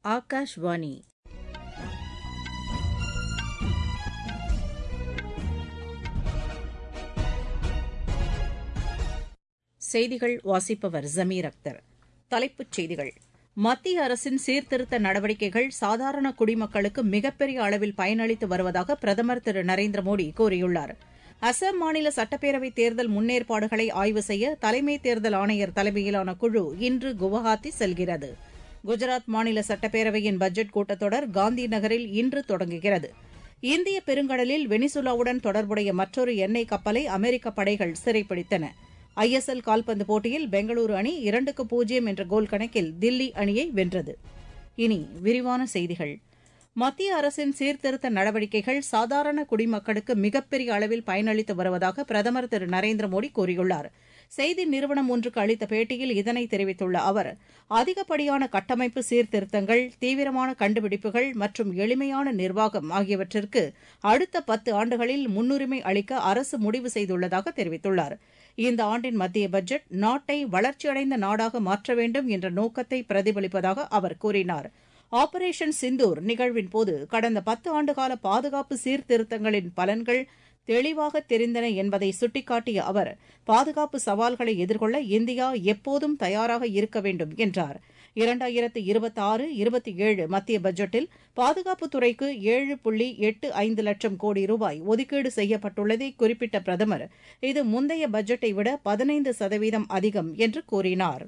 ஆகாஷ்வாணி செய்திகள் வாசிப்பவர் ஜமீர் அக்தர் தலைப்புச் செய்திகள் மத்திய அரசின் சீர்திருத்த நடவடிக்கைகள் சாதாரண குடிமக்களுக்கு மிகப்பெரிய அளவில் பயனளித்து வருவதாக பிரதமர் திரு நரேந்திர மோடி கூறியுள்ளார் அசாம் மாநில சட்டப்பேரவைத் தேர்தல் முன்னேற்பாடுகளை ஆய்வு செய்ய தலைமை தேர்தல் ஆணையர் தலைமையிலான குழு இன்று குவஹாத்தி செல்கிறது குஜராத் மாநில சட்டப்பேரவையின் பட்ஜெட் கூட்டத்தொடர் காந்தி நகரில் இன்று தொடங்குகிறது இந்திய பெருங்கடலில் வெனிசுலாவுடன் தொடர்புடைய மற்றொரு எண்ணெய் கப்பலை அமெரிக்க படைகள் சிறைப்பிடித்தன ஐஎஸ்எல் கால்பந்து போட்டியில் பெங்களூரு அணி இரண்டுக்கு பூஜ்ஜியம் என்ற கோல் கணக்கில் தில்லி அணியை வென்றது இனி விரிவான செய்திகள் மத்திய அரசின் சீர்திருத்த நடவடிக்கைகள் சாதாரண குடிமக்களுக்கு மிகப்பெரிய அளவில் பயனளித்து வருவதாக பிரதமர் திரு நரேந்திர மோடி கூறியுள்ளார் செய்தி நிறுவனம் ஒன்றுக்கு அளித்த பேட்டியில் இதனை தெரிவித்துள்ள அவர் அதிகப்படியான கட்டமைப்பு சீர்திருத்தங்கள் தீவிரமான கண்டுபிடிப்புகள் மற்றும் எளிமையான நிர்வாகம் ஆகியவற்றிற்கு அடுத்த பத்து ஆண்டுகளில் முன்னுரிமை அளிக்க அரசு முடிவு செய்துள்ளதாக தெரிவித்துள்ளார் இந்த ஆண்டின் மத்திய பட்ஜெட் நாட்டை வளர்ச்சியடைந்த நாடாக மாற்ற வேண்டும் என்ற நோக்கத்தை பிரதிபலிப்பதாக அவர் கூறினார் ஆபரேஷன் சிந்தூர் நிகழ்வின் போது கடந்த பத்து ஆண்டுகால பாதுகாப்பு சீர்திருத்தங்களின் பலன்கள் தெளிவாக தெரிந்தன என்பதை சுட்டிக்காட்டிய அவர் பாதுகாப்பு சவால்களை எதிர்கொள்ள இந்தியா எப்போதும் தயாராக இருக்க வேண்டும் என்றார் இரண்டாயிரத்து இருபத்தாறு இருபத்தி ஏழு மத்திய பட்ஜெட்டில் பாதுகாப்புத்துறைக்கு ஏழு புள்ளி எட்டு ஐந்து லட்சம் கோடி ரூபாய் ஒதுக்கீடு செய்யப்பட்டுள்ளதை குறிப்பிட்ட பிரதமர் இது முந்தைய பட்ஜெட்டை விட பதினைந்து சதவீதம் அதிகம் என்று கூறினார்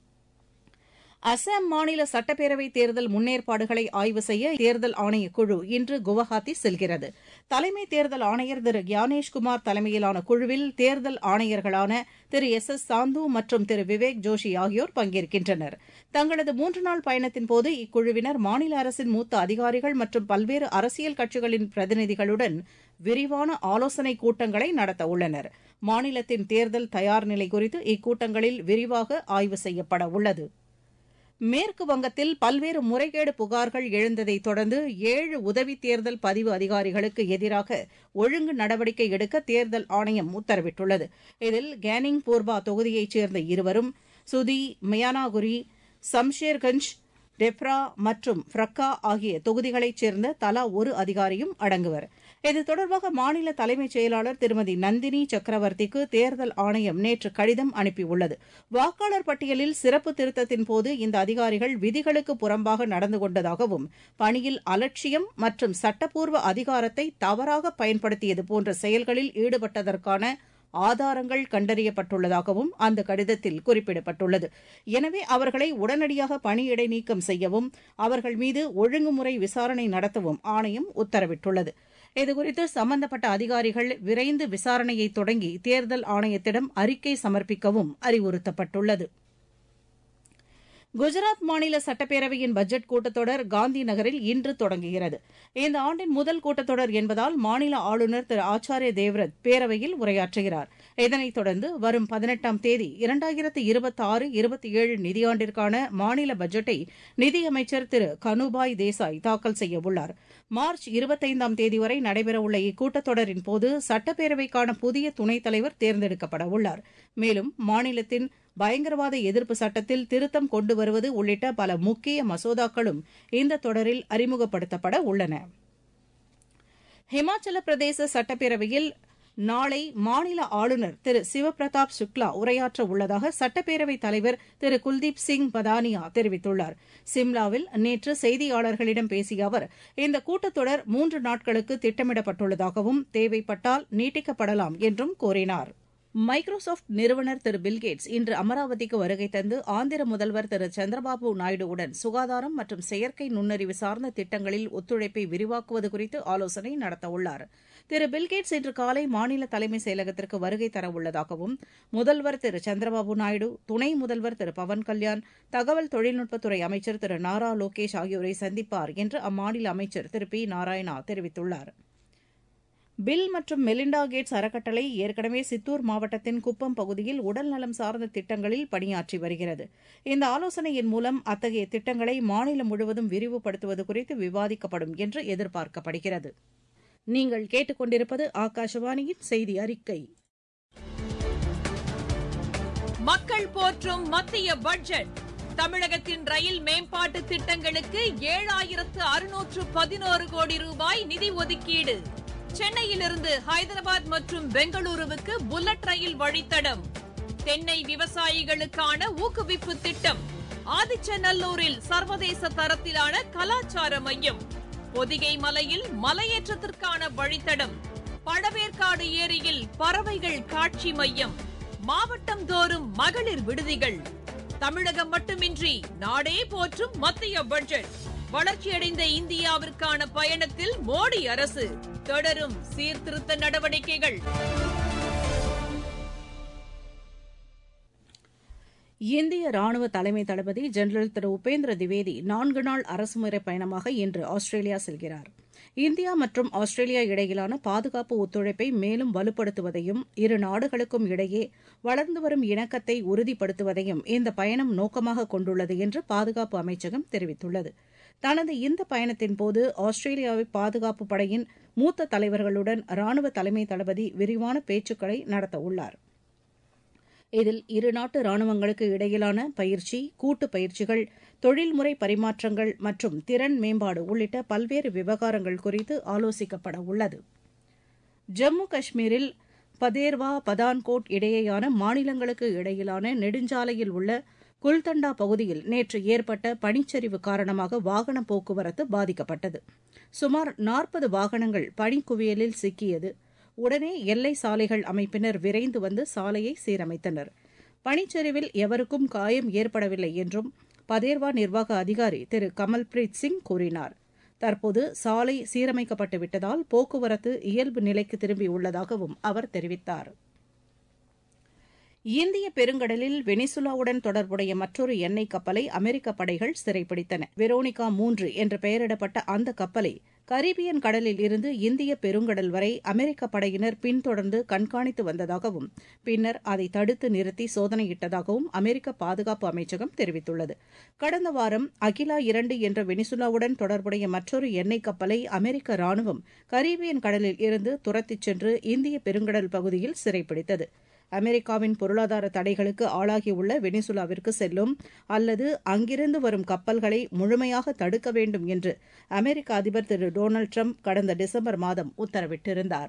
அசாம் மாநில சட்டப்பேரவை தேர்தல் முன்னேற்பாடுகளை ஆய்வு செய்ய தேர்தல் ஆணையக் குழு இன்று குவஹாத்தி செல்கிறது தலைமை தேர்தல் ஆணையர் திரு கியானேஷ்குமார் தலைமையிலான குழுவில் தேர்தல் ஆணையர்களான திரு எஸ் எஸ் சாந்து மற்றும் திரு விவேக் ஜோஷி ஆகியோர் பங்கேற்கின்றனர் தங்களது மூன்று நாள் பயணத்தின்போது இக்குழுவினர் மாநில அரசின் மூத்த அதிகாரிகள் மற்றும் பல்வேறு அரசியல் கட்சிகளின் பிரதிநிதிகளுடன் விரிவான ஆலோசனைக் கூட்டங்களை நடத்த உள்ளனர் மாநிலத்தின் தேர்தல் தயார் நிலை குறித்து இக்கூட்டங்களில் விரிவாக ஆய்வு செய்யப்பட உள்ளது மேற்கு வங்கத்தில் பல்வேறு முறைகேடு புகார்கள் எழுந்ததைத் தொடர்ந்து ஏழு உதவி தேர்தல் பதிவு அதிகாரிகளுக்கு எதிராக ஒழுங்கு நடவடிக்கை எடுக்க தேர்தல் ஆணையம் உத்தரவிட்டுள்ளது இதில் கேனிங் பூர்வா தொகுதியைச் சேர்ந்த இருவரும் சுதி மியானாகுரி சம்ஷேர்கஞ்ச் டெப்ரா மற்றும் ஃப்ரக்கா ஆகிய தொகுதிகளைச் சேர்ந்த தலா ஒரு அதிகாரியும் அடங்குவர் இது தொடர்பாக மாநில தலைமைச் செயலாளர் திருமதி நந்தினி சக்கரவர்த்திக்கு தேர்தல் ஆணையம் நேற்று கடிதம் அனுப்பியுள்ளது வாக்காளர் பட்டியலில் சிறப்பு திருத்தத்தின் போது இந்த அதிகாரிகள் விதிகளுக்கு புறம்பாக நடந்து கொண்டதாகவும் பணியில் அலட்சியம் மற்றும் சட்டப்பூர்வ அதிகாரத்தை தவறாக பயன்படுத்தியது போன்ற செயல்களில் ஈடுபட்டதற்கான ஆதாரங்கள் கண்டறியப்பட்டுள்ளதாகவும் அந்த கடிதத்தில் குறிப்பிடப்பட்டுள்ளது எனவே அவர்களை உடனடியாக பணியிடை நீக்கம் செய்யவும் அவர்கள் மீது ஒழுங்குமுறை விசாரணை நடத்தவும் ஆணையம் உத்தரவிட்டுள்ளது இதுகுறித்து சம்பந்தப்பட்ட அதிகாரிகள் விரைந்து விசாரணையை தொடங்கி தேர்தல் ஆணையத்திடம் அறிக்கை சமர்ப்பிக்கவும் அறிவுறுத்தப்பட்டுள்ளது குஜராத் மாநில சட்டப்பேரவையின் பட்ஜெட் கூட்டத்தொடர் காந்தி நகரில் இன்று தொடங்குகிறது இந்த ஆண்டின் முதல் கூட்டத்தொடர் என்பதால் மாநில ஆளுநர் திரு ஆச்சாரிய தேவ்ரத் பேரவையில் உரையாற்றுகிறார் இதனைத் தொடர்ந்து வரும் பதினெட்டாம் தேதி இரண்டாயிரத்து இருபத்தாறு இருபத்தி ஏழு நிதியாண்டிற்கான மாநில பட்ஜெட்டை நிதியமைச்சர் திரு கனுபாய் தேசாய் தாக்கல் செய்யவுள்ளார் மார்ச் இருபத்தைந்தாம் தேதி வரை நடைபெறவுள்ள இக்கூட்டத்தொடரின் போது சட்டப்பேரவைக்கான புதிய துணைத் தலைவர் தேர்ந்தெடுக்கப்பட உள்ளார் மேலும் மாநிலத்தின் பயங்கரவாத எதிர்ப்பு சட்டத்தில் திருத்தம் கொண்டு வருவது உள்ளிட்ட பல முக்கிய மசோதாக்களும் இந்த தொடரில் அறிமுகப்படுத்தப்பட உள்ளன ஹிமாச்சல பிரதேச சட்டப்பேரவையில் நாளை மாநில ஆளுநர் திரு சிவபிரதாப் சுக்லா உரையாற்ற உள்ளதாக சட்டப்பேரவைத் தலைவர் திரு குல்தீப் சிங் பதானியா தெரிவித்துள்ளார் சிம்லாவில் நேற்று செய்தியாளர்களிடம் பேசிய அவர் இந்த கூட்டத்தொடர் மூன்று நாட்களுக்கு திட்டமிடப்பட்டுள்ளதாகவும் தேவைப்பட்டால் நீட்டிக்கப்படலாம் என்றும் கூறினார் மைக்ரோசாப்ட் நிறுவனர் திரு பில்கேட்ஸ் இன்று அமராவதிக்கு வருகை தந்து ஆந்திர முதல்வர் திரு சந்திரபாபு நாயுடுவுடன் சுகாதாரம் மற்றும் செயற்கை நுண்ணறிவு சார்ந்த திட்டங்களில் ஒத்துழைப்பை விரிவாக்குவது குறித்து ஆலோசனை நடத்தவுள்ளார் திரு பில்கேட்ஸ் இன்று காலை மாநில தலைமைச் செயலகத்திற்கு வருகை தரவுள்ளதாகவும் முதல்வர் திரு சந்திரபாபு நாயுடு துணை முதல்வர் திரு பவன் கல்யாண் தகவல் தொழில்நுட்பத்துறை அமைச்சர் திரு நாரா லோகேஷ் ஆகியோரை சந்திப்பார் என்று அம்மாநில அமைச்சர் திரு பி நாராயணா தெரிவித்துள்ளாா் பில் மற்றும் மெலிண்டா கேட்ஸ் அறக்கட்டளை ஏற்கனவே சித்தூர் மாவட்டத்தின் குப்பம் பகுதியில் உடல் நலம் சார்ந்த திட்டங்களில் பணியாற்றி வருகிறது இந்த ஆலோசனையின் மூலம் அத்தகைய திட்டங்களை மாநிலம் முழுவதும் விரிவுபடுத்துவது குறித்து விவாதிக்கப்படும் என்று எதிர்பார்க்கப்படுகிறது நீங்கள் கேட்டுக்கொண்டிருப்பது ஆகாஷவாணியின் செய்தி அறிக்கை மக்கள் போற்றும் மத்திய பட்ஜெட் தமிழகத்தின் ரயில் மேம்பாட்டு திட்டங்களுக்கு ஏழாயிரத்து அறுநூற்று பதினோரு கோடி ரூபாய் நிதி ஒதுக்கீடு சென்னையிலிருந்து ஹைதராபாத் மற்றும் பெங்களூருவுக்கு புல்லட் ரயில் வழித்தடம் தென்னை விவசாயிகளுக்கான ஊக்குவிப்பு திட்டம் ஆதிச்சநல்லூரில் சர்வதேச தரத்திலான கலாச்சார மையம் பொதிகை மலையில் மலையேற்றத்திற்கான வழித்தடம் பழவேற்காடு ஏரியில் பறவைகள் காட்சி மையம் மாவட்டம் தோறும் மகளிர் விடுதிகள் தமிழகம் மட்டுமின்றி நாடே போற்றும் மத்திய பட்ஜெட் வளர்ச்சியடைந்த இந்தியாவிற்கான பயணத்தில் மோடி அரசு தொடரும் சீர்திருத்த நடவடிக்கைகள் இந்திய ராணுவ தலைமை தளபதி ஜெனரல் திரு உபேந்திர திவேதி நான்கு நாள் அரசுமுறை பயணமாக இன்று ஆஸ்திரேலியா செல்கிறார் இந்தியா மற்றும் ஆஸ்திரேலியா இடையிலான பாதுகாப்பு ஒத்துழைப்பை மேலும் வலுப்படுத்துவதையும் இரு நாடுகளுக்கும் இடையே வளர்ந்து வரும் இணக்கத்தை உறுதிப்படுத்துவதையும் இந்த பயணம் நோக்கமாக கொண்டுள்ளது என்று பாதுகாப்பு அமைச்சகம் தெரிவித்துள்ளது தனது இந்த பயணத்தின்போது ஆஸ்திரேலியாவை பாதுகாப்பு படையின் மூத்த தலைவர்களுடன் ராணுவ தலைமை தளபதி விரிவான பேச்சுக்களை நடத்தவுள்ளார் இதில் இருநாட்டு ராணுவங்களுக்கு இடையிலான பயிற்சி கூட்டு பயிற்சிகள் தொழில்முறை பரிமாற்றங்கள் மற்றும் திறன் மேம்பாடு உள்ளிட்ட பல்வேறு விவகாரங்கள் குறித்து ஆலோசிக்கப்பட உள்ளது ஜம்மு காஷ்மீரில் பதேர்வா பதான்கோட் இடையேயான மாநிலங்களுக்கு இடையிலான நெடுஞ்சாலையில் உள்ள குல்தண்டா பகுதியில் நேற்று ஏற்பட்ட பனிச்சரிவு காரணமாக வாகன போக்குவரத்து பாதிக்கப்பட்டது சுமார் நாற்பது வாகனங்கள் பனிக்குவியலில் சிக்கியது உடனே எல்லை சாலைகள் அமைப்பினர் விரைந்து வந்து சாலையை சீரமைத்தனர் பனிச்சரிவில் எவருக்கும் காயம் ஏற்படவில்லை என்றும் பதேர்வா நிர்வாக அதிகாரி திரு கமல்பிரீத் சிங் கூறினார் தற்போது சாலை சீரமைக்கப்பட்டு விட்டதால் போக்குவரத்து இயல்பு நிலைக்கு திரும்பியுள்ளதாகவும் அவர் தெரிவித்தார் இந்திய பெருங்கடலில் வெனிசுலாவுடன் தொடர்புடைய மற்றொரு எண்ணெய் கப்பலை அமெரிக்க படைகள் சிறைப்பிடித்தன வெரோனிகா மூன்று என்று பெயரிடப்பட்ட அந்த கப்பலை கரீபியன் கடலில் இருந்து இந்திய பெருங்கடல் வரை அமெரிக்க படையினர் பின்தொடர்ந்து கண்காணித்து வந்ததாகவும் பின்னர் அதை தடுத்து நிறுத்தி சோதனையிட்டதாகவும் அமெரிக்க பாதுகாப்பு அமைச்சகம் தெரிவித்துள்ளது கடந்த வாரம் அகிலா இரண்டு என்ற வெனிசுலாவுடன் தொடர்புடைய மற்றொரு எண்ணெய் கப்பலை அமெரிக்க ராணுவம் கரீபியன் கடலில் இருந்து துரத்திச் சென்று இந்திய பெருங்கடல் பகுதியில் சிறைப்பிடித்தது அமெரிக்காவின் பொருளாதார தடைகளுக்கு ஆளாகியுள்ள வெனிசுலாவிற்கு செல்லும் அல்லது அங்கிருந்து வரும் கப்பல்களை முழுமையாக தடுக்க வேண்டும் என்று அமெரிக்க அதிபர் திரு டொனால்டு ட்ரம்ப் கடந்த டிசம்பர் மாதம் உத்தரவிட்டிருந்தார்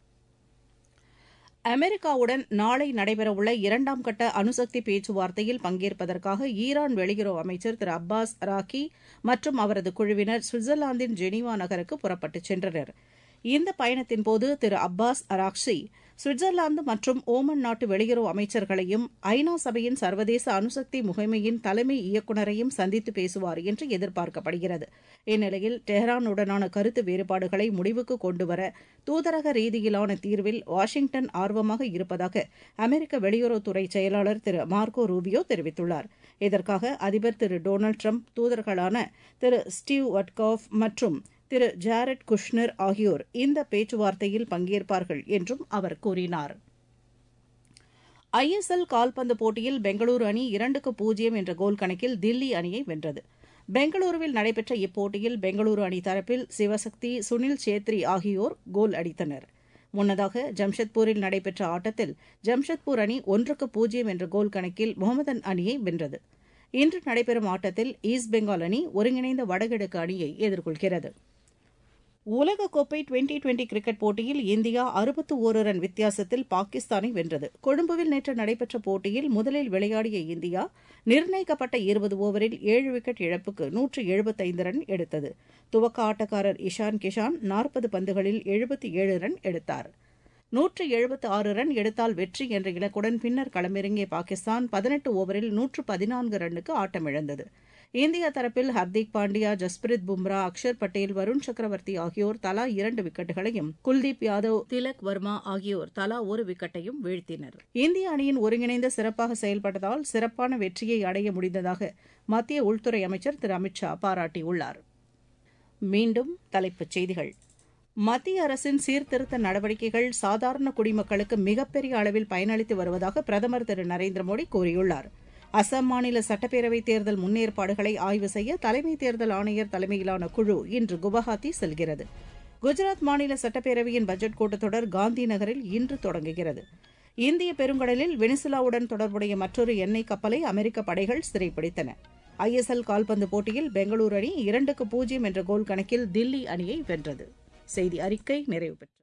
அமெரிக்காவுடன் நாளை நடைபெறவுள்ள இரண்டாம் கட்ட அணுசக்தி பேச்சுவார்த்தையில் பங்கேற்பதற்காக ஈரான் வெளியுறவு அமைச்சர் திரு அப்பாஸ் ராக்கி மற்றும் அவரது குழுவினர் சுவிட்சர்லாந்தின் ஜெனீவா நகருக்கு புறப்பட்டுச் சென்றனர் இந்த பயணத்தின்போது திரு அப்பாஸ் அராக்சி சுவிட்சர்லாந்து மற்றும் ஓமன் நாட்டு வெளியுறவு அமைச்சர்களையும் ஐநா சபையின் சர்வதேச அணுசக்தி முகமையின் தலைமை இயக்குநரையும் சந்தித்து பேசுவார் என்று எதிர்பார்க்கப்படுகிறது இந்நிலையில் டெஹ்ரானுடனான கருத்து வேறுபாடுகளை முடிவுக்கு கொண்டுவர தூதரக ரீதியிலான தீர்வில் வாஷிங்டன் ஆர்வமாக இருப்பதாக அமெரிக்க வெளியுறவுத்துறை செயலாளர் திரு மார்கோ ரூபியோ தெரிவித்துள்ளார் இதற்காக அதிபர் திரு டொனால்டு ட்ரம்ப் தூதர்களான திரு ஸ்டீவ் வட்காஃப் மற்றும் திரு ஜாரட் குஷ்னர் ஆகியோர் இந்த பேச்சுவார்த்தையில் பங்கேற்பார்கள் என்றும் அவர் கூறினார் ஐஎஸ்எல் கால்பந்து போட்டியில் பெங்களூரு அணி இரண்டுக்கு பூஜ்ஜியம் என்ற கோல் கணக்கில் தில்லி அணியை வென்றது பெங்களூருவில் நடைபெற்ற இப்போட்டியில் பெங்களூரு அணி தரப்பில் சிவசக்தி சுனில் சேத்ரி ஆகியோர் கோல் அடித்தனர் முன்னதாக ஜம்ஷெட்பூரில் நடைபெற்ற ஆட்டத்தில் ஜம்ஷெட்பூர் அணி ஒன்றுக்கு பூஜ்ஜியம் என்ற கோல் கணக்கில் முகமதன் அணியை வென்றது இன்று நடைபெறும் ஆட்டத்தில் ஈஸ்ட் பெங்கால் அணி ஒருங்கிணைந்த வடகிழக்கு அணியை எதிர்கொள்கிறது உலகக்கோப்பை டுவெண்டி டுவெண்டி கிரிக்கெட் போட்டியில் இந்தியா அறுபத்து ஒரு ரன் வித்தியாசத்தில் பாகிஸ்தானை வென்றது கொழும்புவில் நேற்று நடைபெற்ற போட்டியில் முதலில் விளையாடிய இந்தியா நிர்ணயிக்கப்பட்ட இருபது ஓவரில் ஏழு விக்கெட் இழப்புக்கு நூற்று எழுபத்தைந்து ரன் எடுத்தது துவக்க ஆட்டக்காரர் இஷான் கிஷான் நாற்பது பந்துகளில் எழுபத்தி ஏழு ரன் எடுத்தார் நூற்று எழுபத்து ஆறு ரன் எடுத்தால் வெற்றி என்ற இலக்குடன் பின்னர் களமிறங்கிய பாகிஸ்தான் பதினெட்டு ஓவரில் நூற்று பதினான்கு ரன்னுக்கு ஆட்டமிழந்தது இந்திய தரப்பில் ஹர்திக் பாண்டியா ஜஸ்பிரித் பும்ரா அக்ஷர் பட்டேல் வருண் சக்கரவர்த்தி ஆகியோர் தலா இரண்டு விக்கெட்டுகளையும் குல்தீப் யாதவ் திலக் வர்மா ஆகியோர் தலா ஒரு விக்கெட்டையும் வீழ்த்தினர் இந்திய அணியின் ஒருங்கிணைந்து சிறப்பாக செயல்பட்டதால் சிறப்பான வெற்றியை அடைய முடிந்ததாக மத்திய உள்துறை அமைச்சர் திரு அமித் ஷா பாராட்டியுள்ளார் மீண்டும் தலைப்புச் செய்திகள் மத்திய அரசின் சீர்திருத்த நடவடிக்கைகள் சாதாரண குடிமக்களுக்கு மிகப்பெரிய அளவில் பயனளித்து வருவதாக பிரதமர் திரு நரேந்திர மோடி கூறியுள்ளார் அசாம் மாநில சட்டப்பேரவைத் தேர்தல் முன்னேற்பாடுகளை ஆய்வு செய்ய தலைமை தேர்தல் ஆணையர் தலைமையிலான குழு இன்று குவஹாத்தி செல்கிறது குஜராத் மாநில சட்டப்பேரவையின் பட்ஜெட் கூட்டத்தொடர் காந்தி நகரில் இன்று தொடங்குகிறது இந்திய பெருங்கடலில் வெனிசுலாவுடன் தொடர்புடைய மற்றொரு எண்ணெய் கப்பலை அமெரிக்க படைகள் சிறைப்பிடித்தன ஐஎஸ்எல் கால்பந்து போட்டியில் பெங்களூரு அணி இரண்டுக்கு பூஜ்ஜியம் என்ற கோல் கணக்கில் தில்லி அணியை வென்றது செய்தி அறிக்கை நிறைவு பெற்றது